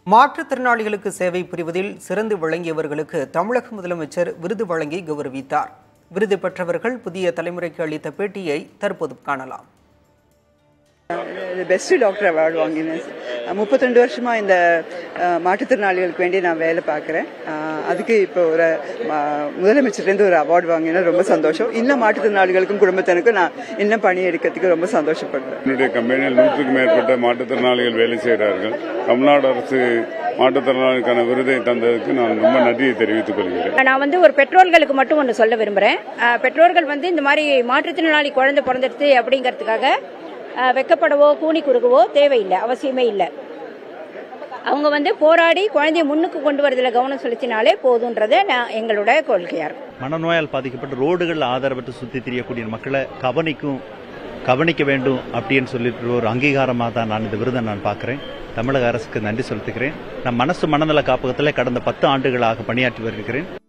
மாற்றுத்திறனாளிகளுக்கு சேவை புரிவதில் சிறந்து விளங்கியவர்களுக்கு தமிழக முதலமைச்சர் விருது வழங்கி கௌரவித்தார் விருது பெற்றவர்கள் புதிய தலைமுறைக்கு அளித்த பேட்டியை தற்போது காணலாம் பெஸ்ட் டாக்டர் அவார்டு வாங்கினேன் முப்பத்தி ரெண்டு வருஷமா இந்த அஹ், மாற்றுத்திறனாளிகளுக்கு வேண்டி நான் வேலை பார்க்குறேன் அதுக்கு இப்போ ஒரு ம- முதலமைச்சர்லேருந்து ஒரு அவார்டு வாங்கினா ரொம்ப சந்தோஷம் இன்னும் மாற்றுத்திறனாளிகளுக்கும் குடும்பத்தினருக்கும் நான் இன்னும் பணி எடுக்கிறதுக்கு ரொம்ப சந்தோஷப்படுறேன் என்னுடைய கம்பெனியில் நூற்றுக்கும் மேற்பட்ட மாற்றுத்திறனாளிகள் வேலை செய்கிறார்கள் தமிழ்நாடு அரசு மாற்றுத்திறனாளிகளுக்கான விருதை தந்ததுக்கு நான் ரொம்ப நன்றியை தெரிவித்துக் கொள்கிறேன் நான் வந்து ஒரு பெற்றோர்களுக்கு மட்டும் ஒன்று சொல்ல விரும்புகிறேன் அஹ், பெற்றோர்கள் வந்து இந்த மாதிரி மாற்றுத்திறனாளி குழந்தை பிறந்துடுது அப்படிங்கிறதுக்காக அஹ், வெக்கப்படவோ கூனி குறுகவோ தேவையில்லை அவசியமே இல்லை அவங்க வந்து போராடி குழந்தைய முன்னுக்கு கொண்டு வரதுல கவனம் செலுத்தினாலே போதுன்றதை நான் எங்களோட கொள்கையா இருக்கும் மனநோயால் பாதிக்கப்பட்டு ரோடுகளில் ஆதரவற்று சுற்றி திரியக்கூடிய மக்களை கவனிக்கும் கவனிக்க வேண்டும் அப்படின்னு சொல்லிட்டு ஒரு அங்கீகாரமாக தான் நான் இந்த விருதை நான் பார்க்குறேன் தமிழக அரசுக்கு நன்றி செலுத்துகிறேன் நான் மனசு மனநல காப்பகத்தில் கடந்த பத்து ஆண்டுகளாக பணியாற்றி வருகிறேன்